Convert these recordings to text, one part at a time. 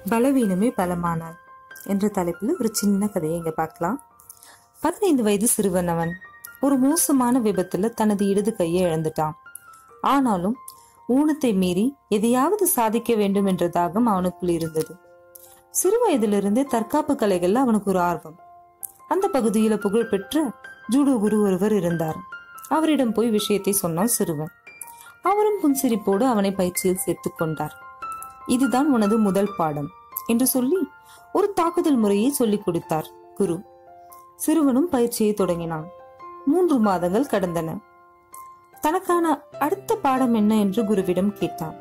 பலவீனமே பலமானாள் என்ற தலைப்பில் ஒரு சின்ன கதையை இங்க பார்க்கலாம் பதினைந்து வயது சிறுவன் அவன் ஒரு மோசமான விபத்துல தனது இடது கையை இழந்துட்டான் ஆனாலும் ஊனத்தை மீறி எதையாவது சாதிக்க வேண்டும் என்ற தாகம் அவனுக்குள் இருந்தது சிறு வயதிலிருந்தே தற்காப்பு கலைகள்ல அவனுக்கு ஒரு ஆர்வம் அந்த பகுதியில புகழ்பெற்ற ஜூடோ குரு ஒருவர் இருந்தார் அவரிடம் போய் விஷயத்தை சொன்னான் சிறுவன் அவரும் புன்சிரிப்போடு அவனை பயிற்சியில் சேர்த்துக் கொண்டார் இதுதான் உனது முதல் பாடம் என்று சொல்லி ஒரு தாக்குதல் முறையை சொல்லிக் கொடுத்தார் குரு சிறுவனும் பயிற்சியை தொடங்கினான் மூன்று மாதங்கள் கடந்தன தனக்கான அடுத்த பாடம் என்ன என்று குருவிடம் கேட்டான்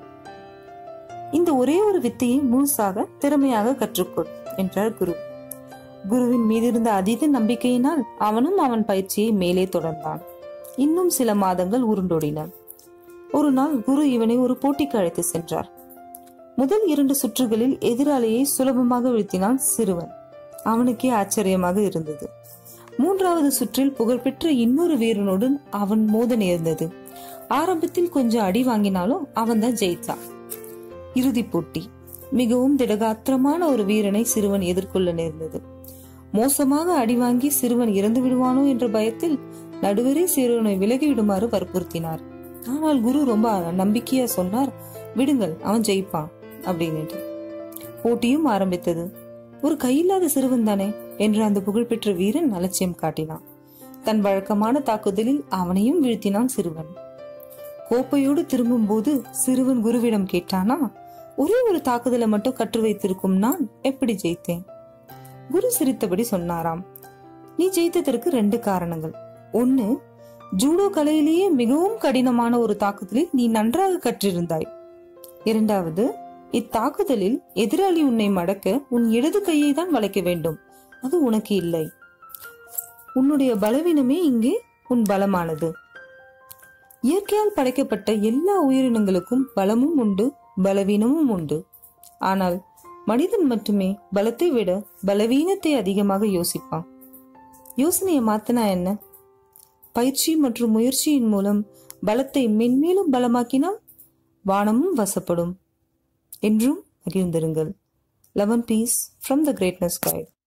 இந்த ஒரே ஒரு வித்தையை முழுசாக திறமையாக கற்றுக்கொள் என்றார் குரு குருவின் மீதிருந்த அதீத நம்பிக்கையினால் அவனும் அவன் பயிற்சியை மேலே தொடர்ந்தான் இன்னும் சில மாதங்கள் உருண்டோடின ஒரு நாள் குரு இவனை ஒரு போட்டிக்கு அழைத்து சென்றார் முதல் இரண்டு சுற்றுகளில் எதிராளியை சுலபமாக வீழ்த்தினான் சிறுவன் அவனுக்கே ஆச்சரியமாக இருந்தது மூன்றாவது சுற்றில் புகழ்பெற்ற இன்னொரு வீரனுடன் அவன் மோத நேர்ந்தது ஆரம்பத்தில் கொஞ்சம் அடி வாங்கினாலும் அவன் தான் ஜெயித்தான் இறுதிப் போட்டி மிகவும் திடகாத்திரமான ஒரு வீரனை சிறுவன் எதிர்கொள்ள நேர்ந்தது மோசமாக அடி வாங்கி சிறுவன் இறந்து விடுவானோ என்ற பயத்தில் நடுவரே சிறுவனை விலகி விடுமாறு வற்புறுத்தினார் ஆனால் குரு ரொம்ப நம்பிக்கையா சொன்னார் விடுங்கள் அவன் ஜெயிப்பான் அப்படின்னுட்டு போட்டியும் ஆரம்பித்தது ஒரு கையில்லாத சிறுவன் தானே என்று அந்த புகழ்பெற்ற வீரன் அலட்சியம் காட்டினான் தன் வழக்கமான தாக்குதலில் அவனையும் வீழ்த்தினான் சிறுவன் கோப்பையோடு திரும்பும் போது சிறுவன் குருவிடம் கேட்டானா ஒரே ஒரு தாக்குதலை மட்டும் கற்று வைத்திருக்கும் நான் எப்படி ஜெயித்தேன் குரு சிரித்தபடி சொன்னாராம் நீ ஜெயித்ததற்கு ரெண்டு காரணங்கள் ஒன்னு ஜூடோ கலையிலேயே மிகவும் கடினமான ஒரு தாக்குதலில் நீ நன்றாக கற்றிருந்தாய் இரண்டாவது இத்தாக்குதலில் எதிராளி உன்னை மடக்க உன் இடது கையை தான் வளைக்க வேண்டும் அது உனக்கு இல்லை உன்னுடைய பலவீனமே இங்கே உன் பலமானது இயற்கையால் படைக்கப்பட்ட எல்லா உயிரினங்களுக்கும் பலமும் உண்டு பலவீனமும் உண்டு ஆனால் மனிதன் மட்டுமே பலத்தை விட பலவீனத்தை அதிகமாக யோசிப்பான் யோசனையை மாத்தினா என்ன பயிற்சி மற்றும் முயற்சியின் மூலம் பலத்தை மென்மேலும் பலமாக்கினால் வானமும் வசப்படும் என்றும் மகிழ்ந்திருங்கள் love and peace from the greatness guide